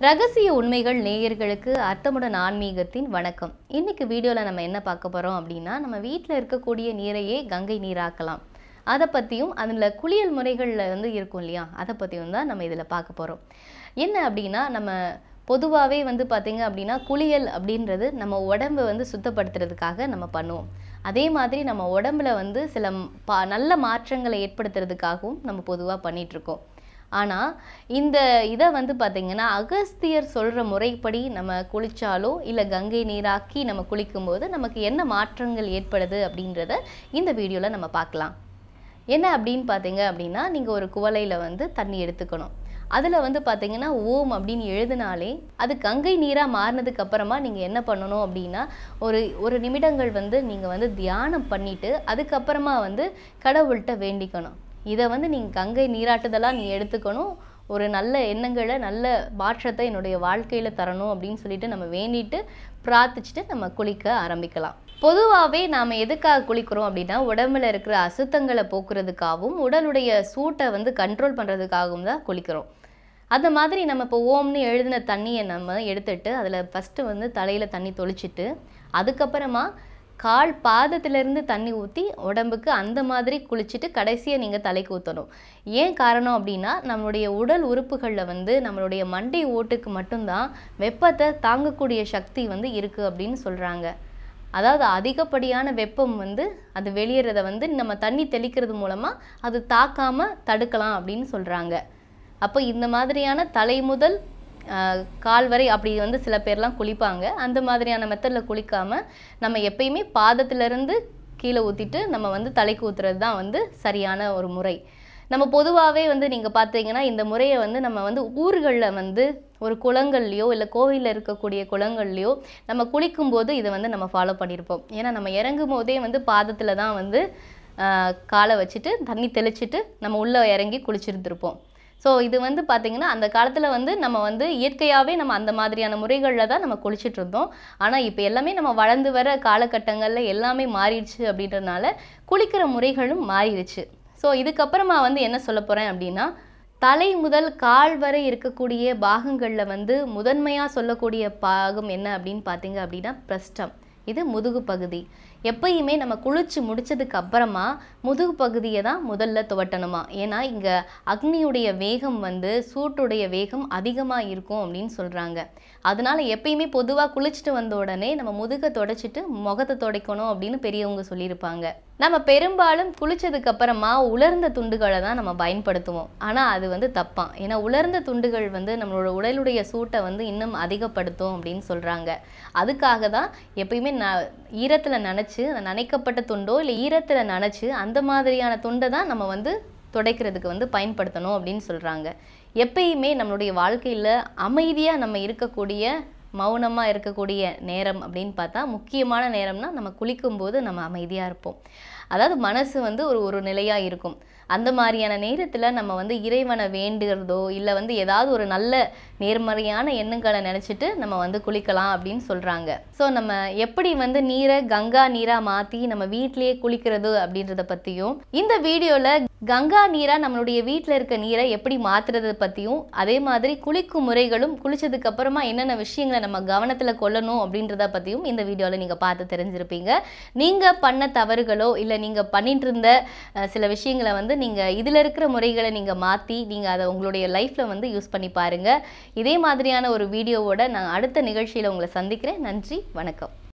ரகசிய உண்மைகள் நேயர்களுக்கு அர்த்தமுடன் ஆன்மீகத்தின் வணக்கம் இன்னைக்கு வீடியோவில் நம்ம என்ன பார்க்க போகிறோம் அப்படின்னா நம்ம வீட்டில் இருக்கக்கூடிய நீரையே கங்கை நீராக்கலாம் அதை பற்றியும் அதில் குளியல் முறைகளில் வந்து இருக்கும் இல்லையா அதை பற்றியும் தான் நம்ம இதில் பார்க்க போகிறோம் என்ன அப்படின்னா நம்ம பொதுவாகவே வந்து பார்த்திங்க அப்படின்னா குளியல் அப்படின்றது நம்ம உடம்பை வந்து சுத்தப்படுத்துறதுக்காக நம்ம பண்ணுவோம் அதே மாதிரி நம்ம உடம்புல வந்து சில ம்- பா நல்ல மாற்றங்களை ஏற்படுத்துறதுக்காகவும் நம்ம பொதுவாக பண்ணிகிட்ருக்கோம் ஆனால் இந்த இதை வந்து பார்த்திங்கன்னா அகஸ்தியர் சொல்கிற முறைப்படி நம்ம குளிச்சாலோ இல்லை கங்கை நீராக்கி நம்ம குளிக்கும்போது நமக்கு என்ன மாற்றங்கள் ஏற்படுது அப்படின்றத இந்த வீடியோவில் நம்ம பார்க்கலாம் என்ன அப்படின்னு பார்த்தீங்க அப்படின்னா நீங்கள் ஒரு குவளையில் வந்து தண்ணி எடுத்துக்கணும் அதில் வந்து பார்த்தீங்கன்னா ஓம் அப்படின்னு எழுதினாலே அது கங்கை நீராக மாறினதுக்கு அப்புறமா நீங்கள் என்ன பண்ணணும் அப்படின்னா ஒரு ஒரு நிமிடங்கள் வந்து நீங்கள் வந்து தியானம் பண்ணிட்டு அதுக்கப்புறமா வந்து கடவுள்கிட்ட வேண்டிக்கணும் இதை வந்து நீங்கள் கங்கை நீராட்டுதலாக நீ எடுத்துக்கணும் ஒரு நல்ல எண்ணங்களை நல்ல மாற்றத்தை என்னுடைய வாழ்க்கையில் தரணும் அப்படின்னு சொல்லிட்டு நம்ம வேண்டிட்டு பிரார்த்திச்சுட்டு நம்ம குளிக்க ஆரம்பிக்கலாம் பொதுவாகவே நாம் எதுக்காக குளிக்கிறோம் அப்படின்னா உடம்புல இருக்கிற அசுத்தங்களை போக்குறதுக்காகவும் உடலுடைய சூட்டை வந்து கண்ட்ரோல் பண்ணுறதுக்காகவும் தான் குளிக்கிறோம் அந்த மாதிரி நம்ம இப்போ ஓம்னு எழுதின தண்ணியை நம்ம எடுத்துட்டு அதில் ஃபஸ்ட்டு வந்து தலையில் தண்ணி தொளிச்சிட்டு அதுக்கப்புறமா கால் பாதத்திலிருந்து தண்ணி ஊற்றி உடம்புக்கு அந்த மாதிரி குளிச்சுட்டு கடைசியாக நீங்கள் தலைக்கு ஊற்றணும் ஏன் காரணம் அப்படின்னா நம்மளுடைய உடல் உறுப்புகளில் வந்து நம்மளுடைய மண்டை ஓட்டுக்கு மட்டும்தான் வெப்பத்தை தாங்கக்கூடிய சக்தி வந்து இருக்குது அப்படின்னு சொல்கிறாங்க அதாவது அதிகப்படியான வெப்பம் வந்து அது வெளியேறத வந்து நம்ம தண்ணி தெளிக்கிறது மூலமாக அது தாக்காம தடுக்கலாம் அப்படின்னு சொல்கிறாங்க அப்போ இந்த மாதிரியான தலை முதல் ஆஹ், கால் வரை அப்படி வந்து சில பேர்லாம் குளிப்பாங்க அந்த மாதிரியான மெத்தடில் குளிக்காம நம்ம எப்பயுமே பாதத்திலிருந்து கீழே ஊற்றிட்டு நம்ம வந்து தலைக்கு ஊற்றுறது தான் வந்து சரியான ஒரு முறை நம்ம பொதுவாகவே வந்து நீங்கள் பார்த்தீங்கன்னா இந்த முறையை வந்து நம்ம வந்து ஊர்களில் வந்து ஒரு குளங்கள்லையோ இல்லை கோவிலில் இருக்கக்கூடிய குளங்கள்லையோ நம்ம குளிக்கும்போது இதை வந்து நம்ம ஃபாலோ பண்ணியிருப்போம் ஏன்னா நம்ம இறங்கும் போதே வந்து பாதத்தில் தான் வந்து ஆஹ், காலை வச்சுட்டு தண்ணி தெளிச்சிட்டு நம்ம உள்ளே இறங்கி குளிச்சிருந்துருப்போம் ஸோ இது வந்து பார்த்திங்கன்னா அந்த காலத்தில் வந்து நம்ம வந்து இயற்கையாகவே நம்ம அந்த மாதிரியான முறைகளில் தான் நம்ம குளிச்சிட்டு இருந்தோம் ஆனால் இப்போ எல்லாமே நம்ம வளர்ந்து வர காலகட்டங்களில் எல்லாமே மாறிடுச்சு அப்படின்றதுனால குளிக்கிற முறைகளும் மாறிடுச்சு ஸோ இதுக்கப்புறமா வந்து என்ன சொல்ல போகிறேன் அப்படின்னா தலை முதல் கால் வரை இருக்கக்கூடிய பாகங்களில் வந்து முதன்மையாக சொல்லக்கூடிய பாகம் என்ன அப்படின்னு பார்த்தீங்க அப்படின்னா பிரஸ்டம் இது முதுகு பகுதி எப்பயுமே நம்ம குளிச்சு முடிச்சதுக்கு அப்புறமா முதுகு பகுதியை தான் முதல்ல துவட்டணுமா ஏன்னா இங்கே அக்னியுடைய வேகம் வந்து சூட்டுடைய வேகம் அதிகமாக இருக்கும் அப்படின்னு சொல்கிறாங்க அதனால எப்பயுமே பொதுவாக குளிச்சுட்டு வந்த உடனே நம்ம முதுகை தொடச்சிட்டு முகத்தை துடைக்கணும் அப்படின்னு பெரியவங்க சொல்லியிருப்பாங்க நம்ம பெரும்பாலும் குளிச்சதுக்கு அப்புறமா உலர்ந்த துண்டுகளை தான் நம்ம பயன்படுத்துவோம் ஆனால் அது வந்து தப்பாம் ஏன்னா உலர்ந்த துண்டுகள் வந்து நம்மளோட உடலுடைய சூட்டை வந்து இன்னும் அதிகப்படுத்தும் அப்படின்னு சொல்கிறாங்க அதுக்காக தான் எப்பயுமே ந ஈரத்தில் நனைச்சு அந்த நனைக்கப்பட்ட துண்டோ இல்லை ஈரத்தில் நனைச்சு அந்த மாதிரியான துண்டை தான் நம்ம வந்து துடைக்கிறதுக்கு வந்து பயன்படுத்தணும் அப்படின்னு சொல்கிறாங்க எப்பயுமே நம்மளுடைய வாழ்க்கையில் அமைதியாக நம்ம இருக்கக்கூடிய மௌனமாக இருக்கக்கூடிய நேரம் அப்படின்னு பார்த்தா முக்கியமான நேரம்னா நம்ம குளிக்கும்போது நம்ம அமைதியாக இருப்போம் அதாவது மனசு வந்து ஒரு ஒரு நிலையாக இருக்கும் அந்த மாதிரியான நேரத்தில் நம்ம வந்து இறைவனை வேண்டுகிறதோ இல்லை வந்து ஏதாவது ஒரு நல்ல நேர்மறையான எண்ணங்களை நினச்சிட்டு நம்ம வந்து குளிக்கலாம் அப்படின்னு சொல்கிறாங்க ஸோ நம்ம எப்படி வந்து நீரை கங்கா நீராக மாற்றி நம்ம வீட்டிலேயே குளிக்கிறது அப்படின்றத பற்றியும் இந்த வீடியோவில் கங்கா நீராக நம்மளுடைய வீட்டில் இருக்க நீரை எப்படி மாற்றுறதை பற்றியும் அதே மாதிரி குளிக்கும் முறைகளும் குளிச்சதுக்கு அப்புறமா என்னென்ன விஷயங்களை நம்ம கவனத்தில் கொள்ளணும் அப்படின்றத பற்றியும் இந்த வீடியோவில் நீங்கள் பார்த்து தெரிஞ்சிருப்பீங்க நீங்கள் பண்ண தவறுகளோ இல்லை நீங்கள் பண்ணிட்டு இருந்த அஹ், சில விஷயங்களை வந்து நீங்கள் இதில் இருக்கிற முறைகளை நீங்கள் மாற்றி நீங்கள் அதை உங்களுடைய லைஃப்பில் வந்து யூஸ் பண்ணி பாருங்கள் இதே மாதிரியான ஒரு வீடியோவோட நான் அடுத்த நிகழ்ச்சியில் உங்களை சந்திக்கிறேன் நன்றி வணக்கம்